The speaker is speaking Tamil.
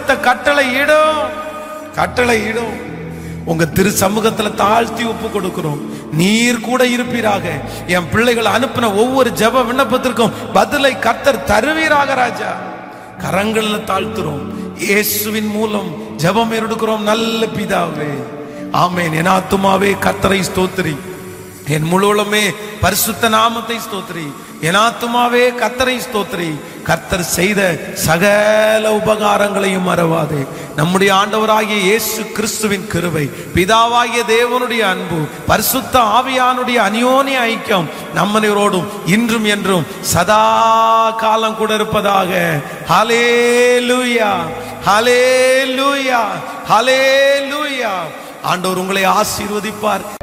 குடும்பத்தை கட்டளை இடும் கட்டளை இடும் உங்க திரு சமூகத்துல தாழ்த்தி ஒப்பு கொடுக்கிறோம் நீர் கூட இருப்பீராக என் பிள்ளைகள் அனுப்பின ஒவ்வொரு ஜெப விண்ணப்பத்திற்கும் பதிலை கத்தர் தருவீராக ராஜா கரங்கள்ல தாழ்த்துறோம் இயேசுவின் மூலம் ஜெபம் எடுக்கிறோம் நல்ல பிதாவே ஆமென் என் ஆத்துமாவே கத்தரை ஸ்தோத்திரி என் முழுவலுமே பரிசுத்த நாமத்தை ஸ்தோத்திரி என் ஆத்துமாவே கத்தரை ஸ்தோத்திரி கர்த்தர் செய்த சகல உபகாரங்களையும் மறவாதே நம்முடைய ஆண்டவராகிய இயேசு கிறிஸ்துவின் கிருபை பிதாவாகிய தேவனுடைய அன்பு பரிசுத்த ஆவியானுடைய அநியோனிய ஐக்கியம் நம்மனோடும் இன்றும் என்றும் சதா காலம் கூட இருப்பதாக ஹலேலூயா ஹலேலூயா ஹலேலூயா ஆண்டவர் உங்களை ஆசீர்வதிப்பார்